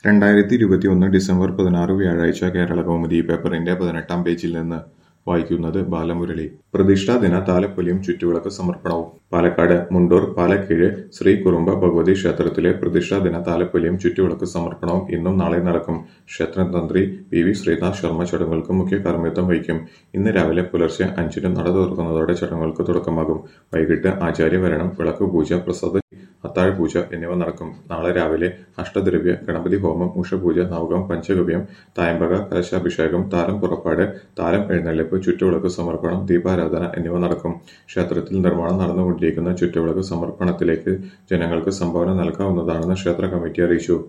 രണ്ടായിരത്തി ഇരുപത്തിയൊന്ന് ഡിസംബർ പതിനാറ് വ്യാഴാഴ്ച കേരളകൗമുദി പേപ്പറിന്റെ പതിനെട്ടാം പേജിൽ നിന്ന് വായിക്കുന്നത് ബാലമുരളി പ്രതിഷ്ഠാദിന താലപ്പൊലിയും ചുറ്റുവിളക്ക് സമർപ്പണവും പാലക്കാട് മുണ്ടൂർ പാലക്കീഴ് ശ്രീ കുറുമ്പ ഭഗവതി ക്ഷേത്രത്തിലെ പ്രതിഷ്ഠാദിന താലപ്പൊലിയും ചുറ്റുവിളക്ക് സമർപ്പണവും ഇന്നും നാളെ നടക്കും ക്ഷേത്രതന്ത്രി പി വി ശ്രീനാഥ് ശർമ്മ ചടങ്ങുകൾക്ക് മുഖ്യ കാർമ്മികത്വം വഹിക്കും ഇന്ന് രാവിലെ പുലർച്ചെ അഞ്ചിന് നട തുറക്കുന്നതോടെ ചടങ്ങുകൾക്ക് തുടക്കമാകും വൈകിട്ട് ആചാര്യവരണം വിളക്കുപൂജ പ്രസാദ അത്താഴപൂജ എന്നിവ നടക്കും നാളെ രാവിലെ അഷ്ടദ്രവ്യ ഗണപതി ഹോമം ഉഷപൂജ നവകം പഞ്ചഗവ്യം തായമ്പക കലശാഭിഷേകം താലം പുറപ്പാട് താലം എഴുന്നള്ളിപ്പ് ചുറ്റുവിളക്ക് സമർപ്പണം ദീപാരാധന എന്നിവ നടക്കും ക്ഷേത്രത്തിൽ നിർമ്മാണം നടന്നുകൊണ്ടിരിക്കുന്ന ചുറ്റുവിളക്ക് സമർപ്പണത്തിലേക്ക് ജനങ്ങൾക്ക് സംഭാവന നൽകാവുന്നതാണെന്ന് ക്ഷേത്ര കമ്മിറ്റി അറിയിച്ചു